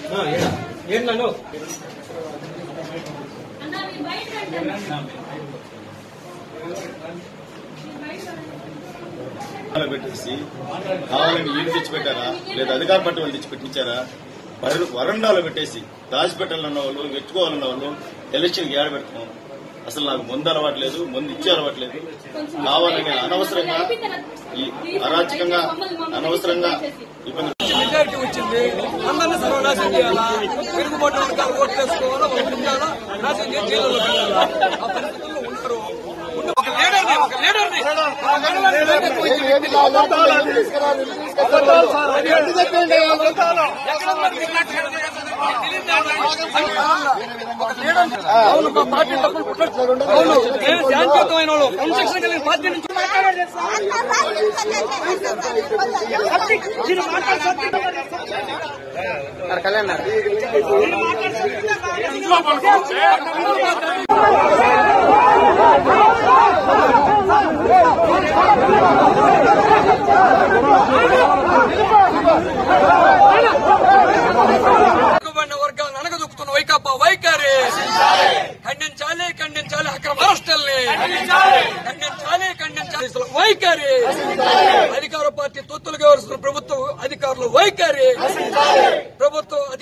ఏం నన్ను అలా పెట్టేసి కావాలని వీళ్ళు తెచ్చిపెట్టారా లేదా అధికార పార్టీ వాళ్ళు తెచ్చి పెట్టించారా వర- వరండాలో పెట్టేసి దాచిపెట్టాలన్న వాళ్ళు పెట్టుకోవాలన్న వాళ్ళు ఎలక్షన్ ఏడ పెట్టుకోం అసలు నాకు ముందు అలవాట్లేదు ముందు ఇచ్చే అలవాట్లేదు కావాలని అనవసరంగా ఈ అరాచకంగా అనవసరంగా ఇబ్బంది మెజారిటీ వచ్చింది అందరిని సర్వనాశనం చేయాలా తిరుగుబాటు వర్గాలు ఓట్లు వేసుకోవాలా వాళ్ళు ఉండాలా నాశనం చేసి జైల్లో పెట్టాలా ఆ పరిస్థితుల్లో ఉన్నారు ఉన్న- ఒక లీడర్ని ఒక లీడర్ని ఒక మండలాన్ని లోకెత్తి వచ్చి ఎక్కడ మరి మీరు మాట్లాడేది? మీకు తెలియదు ఒక లీడర్ని. అవును మా పార్టీ డబ్బులు పుట్టట్లేదు. అవును మేము శాంతియుతమైన వాళ్ళు క్రమశిక్షణ కలిగిన పార్టీ నుంచి వెనుకబడిన వర్గాలను అనగదొక్కుతున్న వైకాపా వైఖరి ఖండించాలి ఖండించాలి అక్రమ అరెస్టుల్ని ఖండించాలి ఖండించాలి అసలు వైఖరి అధికార పార్టీ తొత్తులుగా వస్తున్న ప్రభుత్వం అధికారులు వైఖరి ప్రభుత్వం అధికారులు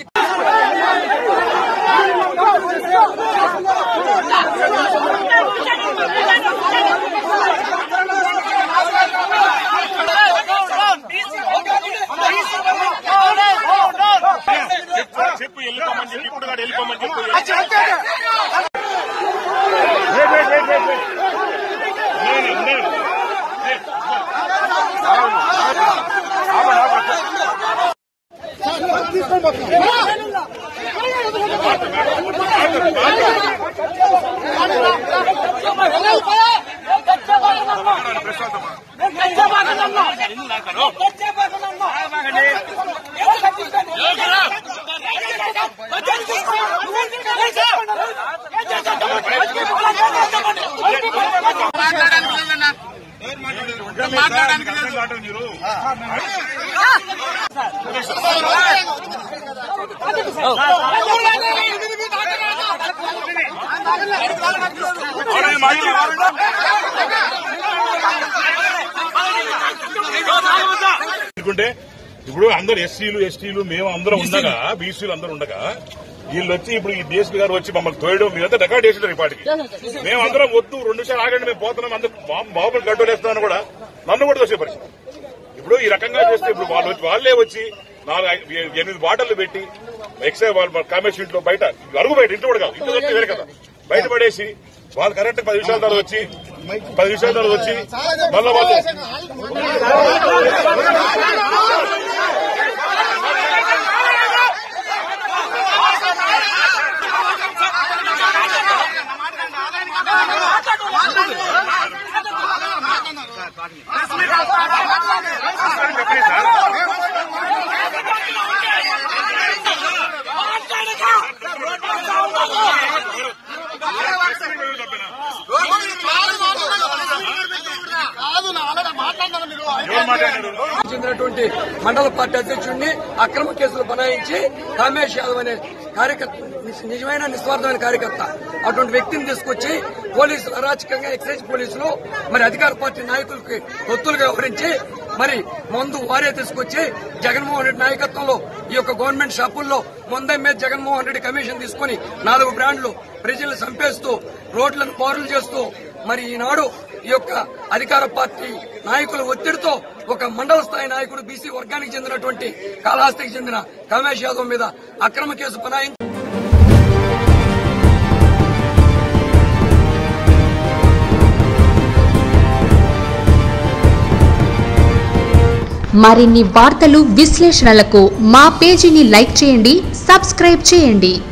చెప్పు వెళ్ళిపోమని చెప్పి ఇప్పుడు కాదు వెళ్ళిపోమని చెప్పు నేను, నేను. మాట్లాడడానికి లేదు మీరు అవును, మహిళ. అనుకుంటే ఇప్పుడు అందరు ఎస్సీలు ఎస్టీలు మేము అందరం ఉండగా బీసీలు అందరూ ఉండగా వీళ్ళు వచ్చి ఇప్పుడు ఈ డిఎస్పీ గారు వచ్చి మమ్మల్ని తోయడం మీరంతా రికార్డ్ చేసినారు ఈ పాటికి మేము అందరం వద్దు రెండు నిమిషాలు ఆగండి మేము పోతున్నాం అందరూ బాబులు గడ్డలు వేస్తున్నాను కూడా నన్ను కూడా తోసే పరిస్థితి ఇప్పుడు ఈ రకంగా చేస్తే ఇప్పుడు వాళ్ళు వచ్చి వాళ్ళే వచ్చి నాలుగు ఐ- ఎనిమిది బాటలు పెట్టి ఎక్సైజ్ వాళ్ళ కామేష్ ఇంట్లో బయట అరుగు బయట ఇంట్లో కూడా కాదు ఇంట్లో వస్తే వేరే కదా బయట పడేసి వాళ్ళు కరెక్ట్ పది నిమిషాల తర్వాత వచ్చి పది నిమిషాల తర్వాత వచ్చి మళ్ళీ వాళ్ళు చెప్పండి సార్ ఎవరు మాట్లాడారు చెందినటువంటి మండల పార్టీ అధ్యక్షుడిని అక్రమ కేసులు బనాయించి కామేష్ యాదవ్ అనే కార్యకర్త నిజమైన నిస్వార్థమైన కార్యకర్త అటువంటి వ్యక్తిని తీసుకొచ్చి పోలీసులు అరాచకంగా ఎక్సైజ్ పోలీసులు మరి అధికార పార్టీ నాయకులకి ఒత్తులుగా వ్యవహరించి మరి మందు వారే తీసుకొచ్చి జగన్మోహన్ రెడ్డి నాయకత్వంలో ఈ యొక్క గవర్నమెంట్ షాపుల్లో మందం మీద జగన్మోహన్ రెడ్డి కమిషన్ తీసుకుని నాలుగు బ్రాండ్లు ప్రజలను చంపేస్తూ రోడ్లను పౌరులు చేస్తూ మరి ఈనాడు ఈ యొక్క అధికార పార్టీ నాయకుల ఒత్తిడితో ఒక మండల స్థాయి నాయకుడు బీసీ వర్గానికి చెందినటువంటి కాళహస్తికి చెందిన కమేష్ యాదవ్ మీద అక్రమ కేసు బనాయించి మరిన్ని వార్తలు విశ్లేషణలకు మా పేజీని లైక్ చేయండి సబ్స్క్రైబ్ చేయండి